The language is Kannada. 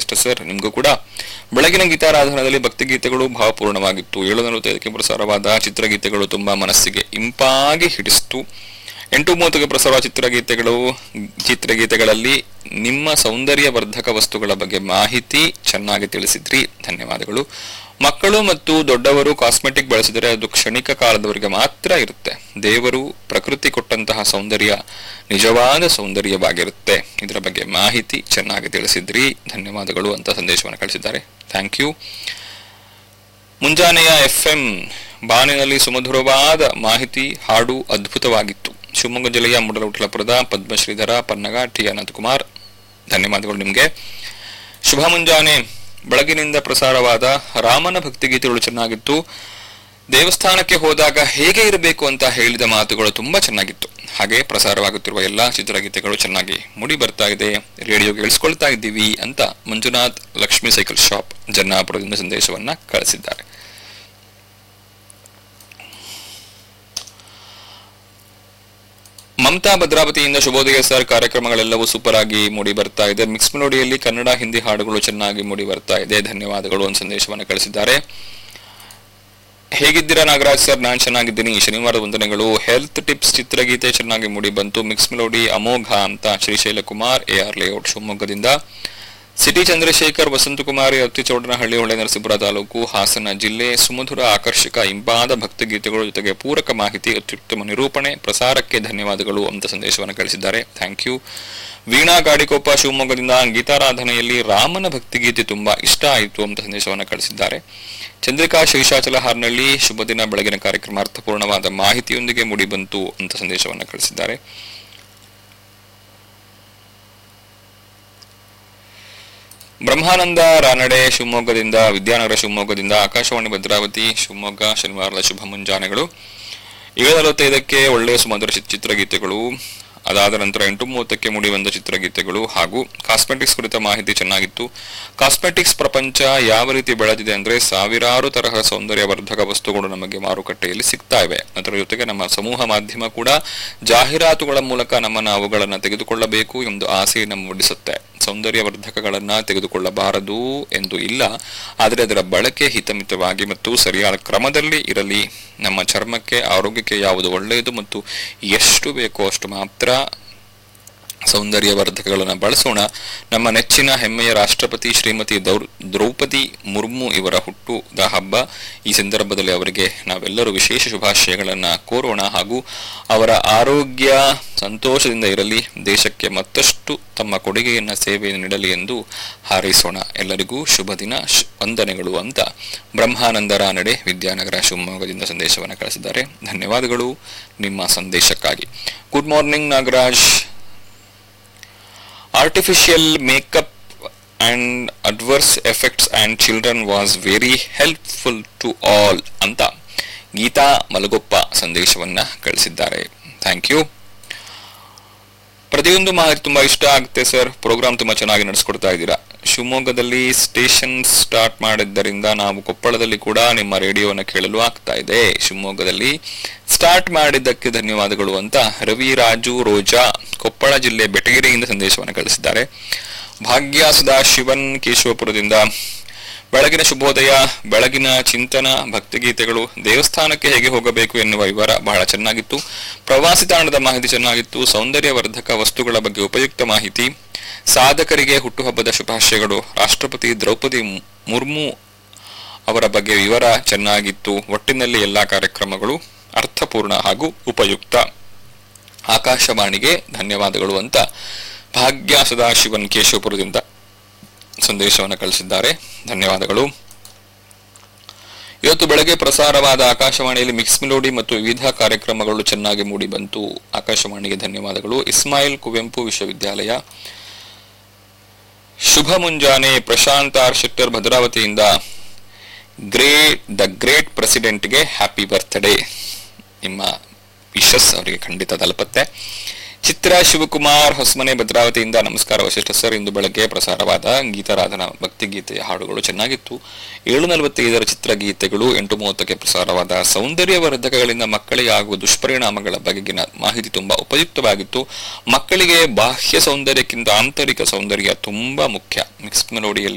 ವಸಿಷ್ಠ ಸರ್ ನಿಮಗೂ ಕೂಡ ಬೆಳಗಿನ ಗೀತಾರಾಧನದಲ್ಲಿ ಭಕ್ತಿಗೀತೆಗಳು ಭಾವಪೂರ್ಣವಾಗಿತ್ತು ಏಳು ನಲವತ್ತೈದಕ್ಕೆ ಪ್ರಸಾರವಾದ ಚಿತ್ರಗೀತೆಗಳು ತುಂಬಾ ಮನಸ್ಸಿಗೆ ಇಂಪಾಗಿ ಹಿಡಿಸಿತು ಎಂಟು ಮೂವತ್ತಕ್ಕೆ ಪ್ರಸಾರ ಚಿತ್ರಗೀತೆಗಳು ಚಿತ್ರಗೀತೆಗಳಲ್ಲಿ ನಿಮ್ಮ ಸೌಂದರ್ಯವರ್ಧಕ ವಸ್ತುಗಳ ಬಗ್ಗೆ ಮಾಹಿತಿ ಚೆನ್ನಾಗಿ ತಿಳಿಸಿದ್ರಿ ಧನ್ಯವಾದಗಳು ಮಕ್ಕಳು ಮತ್ತು ದೊಡ್ಡವರು ಕಾಸ್ಮೆಟಿಕ್ ಬಳಸಿದರೆ ಅದು ಕ್ಷಣಿಕ ಕಾಲದವರೆಗೆ ಮಾತ್ರ ಇರುತ್ತೆ ದೇವರು ಪ್ರಕೃತಿ ಕೊಟ್ಟಂತಹ ಸೌಂದರ್ಯ ನಿಜವಾದ ಸೌಂದರ್ಯವಾಗಿರುತ್ತೆ ಇದರ ಬಗ್ಗೆ ಮಾಹಿತಿ ಚೆನ್ನಾಗಿ ತಿಳಿಸಿದ್ರಿ ಧನ್ಯವಾದಗಳು ಅಂತ ಸಂದೇಶವನ್ನು ಕಳಿಸಿದ್ದಾರೆ ಥ್ಯಾಂಕ್ ಯು ಮುಂಜಾನೆಯ ಎಫ್ ಎಂ ಬಾನಿನಲ್ಲಿ ಸುಮಧುರವಾದ ಮಾಹಿತಿ ಹಾಡು ಅದ್ಭುತವಾಗಿತ್ತು ಶಿವಮೊಗ್ಗ ಜಿಲ್ಲೆಯ ಮುಡಲುಟಲಪುರದ ಪದ್ಮಶ್ರೀಧರ ಪನ್ನಗ ಟಿ ಅನಂತಕುಮಾರ್ ಧನ್ಯವಾದಗಳು ನಿಮಗೆ ಶುಭ ಮುಂಜಾನೆ ಬೆಳಗಿನಿಂದ ಪ್ರಸಾರವಾದ ರಾಮನ ಭಕ್ತಿಗೀತೆಗಳು ಚೆನ್ನಾಗಿತ್ತು ದೇವಸ್ಥಾನಕ್ಕೆ ಹೋದಾಗ ಹೇಗೆ ಇರಬೇಕು ಅಂತ ಹೇಳಿದ ಮಾತುಗಳು ತುಂಬಾ ಚೆನ್ನಾಗಿತ್ತು ಹಾಗೆ ಪ್ರಸಾರವಾಗುತ್ತಿರುವ ಎಲ್ಲಾ ಚಿತ್ರಗೀತೆಗಳು ಚೆನ್ನಾಗಿ ಮುಡಿ ಬರ್ತಾ ಇದೆ ರೇಡಿಯೋ ಕೇಳಿಸ್ಕೊಳ್ತಾ ಇದ್ದೀವಿ ಅಂತ ಮಂಜುನಾಥ್ ಲಕ್ಷ್ಮಿ ಸೈಕಲ್ ಶಾಪ್ ಜನ್ನಾಪುರದಿಂದ ಸಂದೇಶವನ್ನ ಕಳಿಸಿದ್ದಾರೆ ಮಮತಾ ಭದ್ರಾವತಿಯಿಂದ ಶುಭೋದಯ ಸರ್ ಕಾರ್ಯಕ್ರಮಗಳೆಲ್ಲವೂ ಸೂಪರ್ ಆಗಿ ಮೂಡಿ ಬರ್ತಾ ಇದೆ ಮಿಕ್ಸ್ ಮೆಲೋಡಿಯಲ್ಲಿ ಕನ್ನಡ ಹಿಂದಿ ಹಾಡುಗಳು ಚೆನ್ನಾಗಿ ಮೂಡಿ ಬರ್ತಾ ಇದೆ ಧನ್ಯವಾದಗಳು ಒಂದು ಸಂದೇಶವನ್ನು ಕಳಿಸಿದ್ದಾರೆ ಹೇಗಿದ್ದೀರಾ ನಾಗರಾಜ್ ಸರ್ ನಾನ್ ಚೆನ್ನಾಗಿದ್ದೀನಿ ಶನಿವಾರದ ವಂದನೆಗಳು ಹೆಲ್ತ್ ಟಿಪ್ಸ್ ಚಿತ್ರಗೀತೆ ಚೆನ್ನಾಗಿ ಮೂಡಿ ಬಂತು ಮಿಕ್ಸ್ ಮೆಲೋಡಿ ಅಮೋಘ ಅಂತ Shrishaila Kumar A R layout ಶಿವಮೊಗ್ಗದಿಂದ ಸಿಟಿ ಚಂದ್ರಶೇಖರ್ ವಸಂತಕುಮಾರಿ ಅತ್ತಿಚೌಡನಹಳ್ಳಿ ಹೊಳೆ ನರಸೀಪುರ ತಾಲೂಕು ಹಾಸನ ಜಿಲ್ಲೆ ಸುಮಧುರ ಆಕರ್ಷಕ ಇಂಪಾದ ಭಕ್ತಿಗೀತೆಗಳು ಜೊತೆಗೆ ಪೂರಕ ಮಾಹಿತಿ ಅತ್ಯುತ್ತಮ ನಿರೂಪಣೆ ಪ್ರಸಾರಕ್ಕೆ ಧನ್ಯವಾದಗಳು ಅಂತ ಸಂದೇಶವನ್ನು ಕಳಿಸಿದ್ದಾರೆ ಥ್ಯಾಂಕ್ ಯು ವೀಣಾ ಗಾಡಿಕೊಪ್ಪ ಶಿವಮೊಗ್ಗದಿಂದ ಗೀತಾರಾಧನೆಯಲ್ಲಿ ರಾಮನ ಭಕ್ತಿಗೀತೆ ತುಂಬಾ ಇಷ್ಟ ಆಯಿತು ಅಂತ ಸಂದೇಶವನ್ನು ಕಳಿಸಿದ್ದಾರೆ ಚಂದ್ರಿಕಾ ಶೇಷಾಚಲ ಹಾರ್ನಳ್ಳಿ ಶುಭ ದಿನ ಬೆಳಗಿನ ಕಾರ್ಯಕ್ರಮ ಅರ್ಥಪೂರ್ಣವಾದ ಮಾಹಿತಿಯೊಂದಿಗೆ ಮುಡಿಬಂತು ಅಂತ ಸಂದೇಶವನ್ನು ಕಳಿಸಿದ್ದಾರೆ ಬ್ರಹ್ಮಾನಂದ ರಾನಡೆ ಶಿವಮೊಗ್ಗದಿಂದ ವಿದ್ಯಾನಗರ ಶಿವಮೊಗ್ಗದಿಂದ ಆಕಾಶವಾಣಿ ಭದ್ರಾವತಿ ಶಿವಮೊಗ್ಗ ಶನಿವಾರದ ಶುಭ ಮುಂಜಾನೆಗಳು ಏಳು ನಲವತ್ತೈದಕ್ಕೆ ಒಳ್ಳೆಯ ಸುಮಧುರ ಚಿ- ಚಿತ್ರಗೀತೆಗಳು ಅದಾದ ನಂತರ ಎಂಟು ಮೂವತ್ತಕ್ಕೆ ಮೂಡಿಬಂದ ಚಿತ್ರಗೀತೆಗಳು ಹಾಗೂ ಕಾಸ್ಮೆಟಿಕ್ಸ್ ಕುರಿತ ಮಾಹಿತಿ ಚೆನ್ನಾಗಿತ್ತು ಕಾಸ್ಮೆಟಿಕ್ಸ್ ಪ್ರಪಂಚ ಯಾವ ರೀತಿ ಬೆಳೆದಿದೆ ಅಂದ್ರೆ ಸಾವಿರಾರು ತರಹ ಸೌಂದರ್ಯವರ್ಧಕ ವಸ್ತುಗಳು ನಮಗೆ ಮಾರುಕಟ್ಟೆಯಲ್ಲಿ ಸಿಗ್ತಾ ಇವೆ ಅದರ ಜೊತೆಗೆ ನಮ್ಮ ಸಮೂಹ ಮಾಧ್ಯಮ ಕೂಡ ಜಾಹೀರಾತುಗಳ ಮೂಲಕ ನಮ್ಮನ್ನ ಅವುಗಳನ್ನ ತೆಗೆದುಕೊಳ್ಳಬೇಕು ಎಂದು ಆಸೆಯನ್ನು ಮೂಡಿಸುತ್ತೆ ಸೌಂದರ್ಯವರ್ಧಕಗಳನ್ನ ತೆಗೆದುಕೊಳ್ಳಬಾರದು ಎಂದು ಇಲ್ಲ ಆದರೆ ಅದರ ಬಳಕೆ ಹಿತಮಿತವಾಗಿ ಮತ್ತು ಸರಿಯಾದ ಕ್ರಮದಲ್ಲಿ ಇರಲಿ ನಮ್ಮ ಚರ್ಮಕ್ಕೆ ಆರೋಗ್ಯಕ್ಕೆ ಯಾವುದು ಒಳ್ಳೆಯದು ಮತ್ತು ಎಷ್ಟು ಬೇಕೋ ಅಷ್ಟು ಮಾತ್ರ ಸೌಂದರ್ಯವರ್ಧಕಗಳನ್ನು ಬಳಸೋಣ ನಮ್ಮ ನೆಚ್ಚಿನ ಹೆಮ್ಮೆಯ ರಾಷ್ಟ್ರಪತಿ ಶ್ರೀಮತಿ ದೌರ್ ದ್ರೌಪದಿ ಮುರ್ಮು ಇವರ ಹುಟ್ಟುದ ಹಬ್ಬ ಈ ಸಂದರ್ಭದಲ್ಲಿ ಅವರಿಗೆ ನಾವೆಲ್ಲರೂ ವಿಶೇಷ ಶುಭಾಶಯಗಳನ್ನು ಕೋರೋಣ ಹಾಗೂ ಅವರ ಆರೋಗ್ಯ ಸಂತೋಷದಿಂದ ಇರಲಿ ದೇಶಕ್ಕೆ ಮತ್ತಷ್ಟು ತಮ್ಮ ಕೊಡುಗೆಯನ್ನ ಸೇವೆಯನ್ನು ನೀಡಲಿ ಎಂದು ಹಾರೈಸೋಣ ಎಲ್ಲರಿಗೂ ಶುಭ ದಿನ ಶ್- ವಂದನೆಗಳು ಅಂತ ಬ್ರಹ್ಮಾನಂದ ರಾನಡೆ ವಿದ್ಯಾನಗರ ಶಿವಮೊಗ್ಗದಿಂದ ಸಂದೇಶವನ್ನು ಕಳಿಸಿದ್ದಾರೆ ಧನ್ಯವಾದಗಳು ನಿಮ್ಮ ಸಂದೇಶಕ್ಕಾಗಿ good morning Nagaraj artificial makeup and adverse effects and children was very helpful to all ಅಂತ ಗೀತಾ ಮಲಗೊಪ್ಪ ಸಂದೇಶವನ್ನ ಕಳಿಸಿದ್ದಾರೆ ಥ್ಯಾಂಕ್ ಯು ಪ್ರತಿಯೊಂದು ಮಾಹಿತಿ ತುಂಬಾ ಇಷ್ಟ ಆಗುತ್ತೆ ಸರ್ ಪ್ರೋಗ್ರಾಮ್ ತುಂಬಾ ಚೆನ್ನಾಗಿ ನಡೆಸ್ಕೊಡ್ತಾ ಇದ್ದೀರಾ ಶಿವಮೊಗ್ಗದಲ್ಲಿ ಸ್ಟೇಷನ್ ಸ್ಟಾರ್ಟ್ ಮಾಡಿದ್ದರಿಂದ ನಾವು ಕೊಪ್ಪಳದಲ್ಲಿ ಕೂಡ ನಿಮ್ಮ ರೇಡಿಯೋನ ಕೇಳಲು ಆಗ್ತಾ ಇದೆ ಶಿವಮೊಗ್ಗದಲ್ಲಿ ಸ್ಟಾರ್ಟ್ ಮಾಡಿದ್ದಕ್ಕೆ ಧನ್ಯವಾದಗಳು ಅಂತ ರವಿ ರಾಜು ರೋಜಾ ಕೊಪ್ಪಳ ಜಿಲ್ಲೆ ಬೆಟಗಿರಿಯಿಂದ ಸಂದೇಶವನ್ನು ಕಳಿಸಿದ್ದಾರೆ ಭಾಗ್ಯ ಸದಾಶಿವನ್ ಕೇಶವಪುರದಿಂದ ಬೆಳಗಿನ ಶುಭೋದಯ ಬೆಳಗಿನ ಚಿಂತನ ಭಕ್ತಿಗೀತೆಗಳು ದೇವಸ್ಥಾನಕ್ಕೆ ಹೇಗೆ ಹೋಗಬೇಕು ಎನ್ನುವ ವಿವರ ಬಹಳ ಚೆನ್ನಾಗಿತ್ತು ಪ್ರವಾಸಿ ತಾಣದ ಮಾಹಿತಿ ಚೆನ್ನಾಗಿತ್ತು ಸೌಂದರ್ಯವರ್ಧಕ ವಸ್ತುಗಳ ಬಗ್ಗೆ ಉಪಯುಕ್ತ ಮಾಹಿತಿ ಸಾಧಕರಿಗೆ ಹುಟ್ಟುಹಬ್ಬದ ಶುಭಾಶಯಗಳು ರಾಷ್ಟ್ರಪತಿ ದ್ರೌಪದಿ ಮು- ಮುರ್ಮು ಅವರ ಬಗ್ಗೆ ವಿವರ ಚೆನ್ನಾಗಿತ್ತು ಒಟ್ಟಿನಲ್ಲಿ ಎಲ್ಲಾ ಕಾರ್ಯಕ್ರಮಗಳು ಅರ್ಥಪೂರ್ಣ ಹಾಗೂ ಉಪಯುಕ್ತ ಆಕಾಶವಾಣಿಗೆ ಧನ್ಯವಾದಗಳು ಅಂತ ಭಾಗ್ಯ ಸದಾಶಿವನ್ ಕೇಶವಪುರದಿಂದ ಸಂದೇಶವನ್ನು ಕಳಿಸಿದ್ದಾರೆ ಧನ್ಯವಾದಗಳು ಇವತ್ತು ಬೆಳಗ್ಗೆ ಪ್ರಸಾರವಾದ ಆಕಾಶವಾಣಿಯಲ್ಲಿ ಮಿಕ್ಸ್ ಮಿಲೋಡಿ ಮತ್ತು ವಿವಿಧ ಕಾರ್ಯಕ್ರಮಗಳು ಚೆನ್ನಾಗಿ ಮೂಡಿ ಬಂತು ಆಕಾಶವಾಣಿಗೆ ಧನ್ಯವಾದಗಳು ಇಸ್ಮಾಯಿಲ್ ಕುವೆಂಪು ವಿಶ್ವವಿದ್ಯಾಲಯ ಶುಭ ಮುಂಜಾನೆ ಪ್ರಶಾಂತ್ ಆರ್ ಶೆಟ್ಟರ್ ಭದ್ರಾವತಿಯಿಂದ ಗ್ರೇ ದ ಗ್ರೇಟ್ ಪ್ರೆಸಿಡೆಂಟ್ಗೆ ಹ್ಯಾಪಿ ಬರ್ತ್ಡೇ ನಿಮ್ಮ ವಿಶಸ್ ಅವರಿಗೆ ಖಂಡಿತ ತಲುಪತ್ತೆ ಚಿತ್ರ ಶಿವಕುಮಾರ್ ಹೊಸಮನೆ ಭದ್ರಾವತಿಯಿಂದ ನಮಸ್ಕಾರ ವಶಿಷ್ಠ ಸರ್ ಇಂದು ಬೆಳಗ್ಗೆ ಪ್ರಸಾರವಾದ ಗೀತಾರಾಧನಾ ಭಕ್ತಿಗೀತೆಯ ಹಾಡುಗಳು ಚೆನ್ನಾಗಿತ್ತು ಏಳು ನಲವತ್ತೈದರ ಚಿತ್ರಗೀತೆಗಳು ಎಂಟು ಮೂವತ್ತಕ್ಕೆ ಪ್ರಸಾರವಾದ ಸೌಂದರ್ಯವರ್ಧಕಗಳಿಂದ ಮಕ್ಕಳಿಗೆ ಆಗುವ ದುಷ್ಪರಿಣಾಮಗಳ ಬಗೆಗಿನ ಮಾಹಿತಿ ತುಂಬಾ ಉಪಯುಕ್ತವಾಗಿತ್ತು ಮಕ್ಕಳಿಗೆ ಬಾಹ್ಯ ಸೌಂದರ್ಯಕ್ಕಿಂತ ಆಂತರಿಕ ಸೌಂದರ್ಯ ತುಂಬಾ ಮುಖ್ಯ ಮಿಕ್ಸ್ ಮೆಲೋಡಿಯಲ್ಲಿ